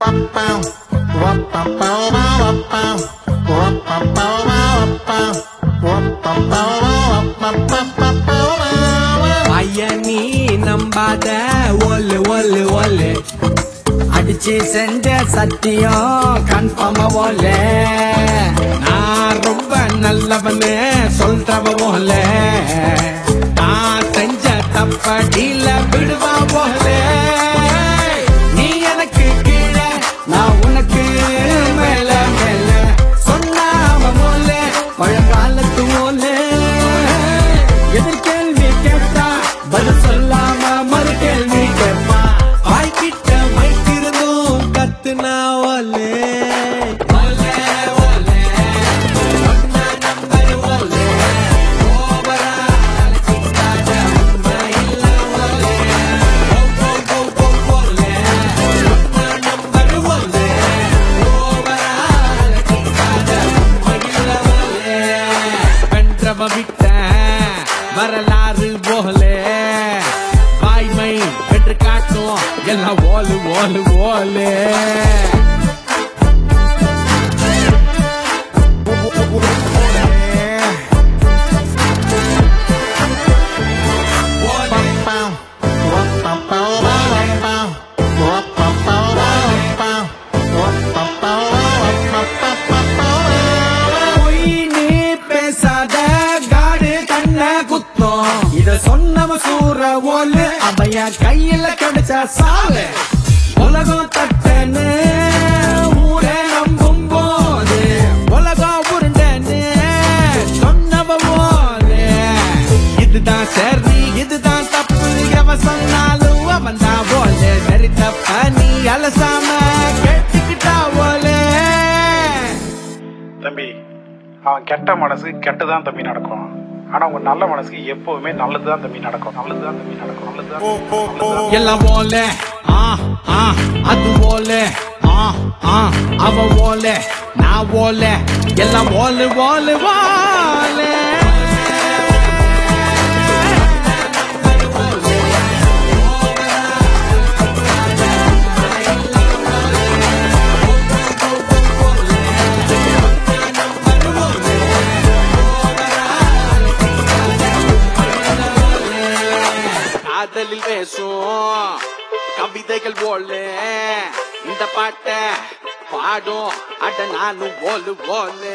ஐய நீ நம்பாத ஒல்லு ஒல்லு ஒல்லு அடிச்சு செஞ்ச சத்தியம் கன்ஃபார்மா ஓல நான் ரொம்ப நல்லவனு சொல்றவ போல நான் செஞ்ச தப்படியில விடுவா போல நீ எனக்கு கீழே நான் உனக்கு மேல மேல சொன்னாம போல பழங்காலத்து போல எதிர் கேள்வி கேட்டா பதில் சொல்லாம மறு கேள்வி கேட்பா வாய்க்கிட்ட மைத்திருந்தும் கத்துனா ஓலே ஓலே ஓலே சொன்னா நம்பர் ஓலே ஓவரா அழைச்சிக்காத உண்மை இல்ல ஓலே ஓ ஓ ஓ ஓ ஓலே சொன்னா நம்பர் ஓலே ஓவரா அழைச்சிக்காத உண்மை இல்ல ஓலே வென்றவ விட்ட வரலாறு போலே வாய்மை வென்று காட்டும் எல்லாம் ஓலு ஓலு ஓலே பொய் நீ பேசாத காடு கண்ண குத்தம் இத சொன்னவ சூற ஓலு அவைய கையில கிடைச்ச சாவு உலகம் தட்டன்னு ஊரே நம்பும் போது உலகம் உருண்டன்னு சொன்னவ ஓலு இதுதான் சரி இதுதான் தப்பு எவன் சொன்னாலும் அவன் தான் போல சரி தப்ப நீ அலசாம கேட்டுக்கிட்டா ஓலே தம்பி அவன் கெட்ட மனசு கெட்டதான் தம்பி நடக்கும் ஆனா உங்க நல்ல மனசுக்கு எப்பவுமே நல்லதுதான் தம்பி நடக்கும் நல்லதுதான் தம்பி நடக்கும் நல்லதுதான் எல்லாம் போல ஆ ஆ அது போல ஆ ஆ அவ போல நான் போல எல்லாம் போல போல போல காதலில் பேசும் கவிதைகள் போல இந்த பாட்ட பாடும் அட நானும் போலு போல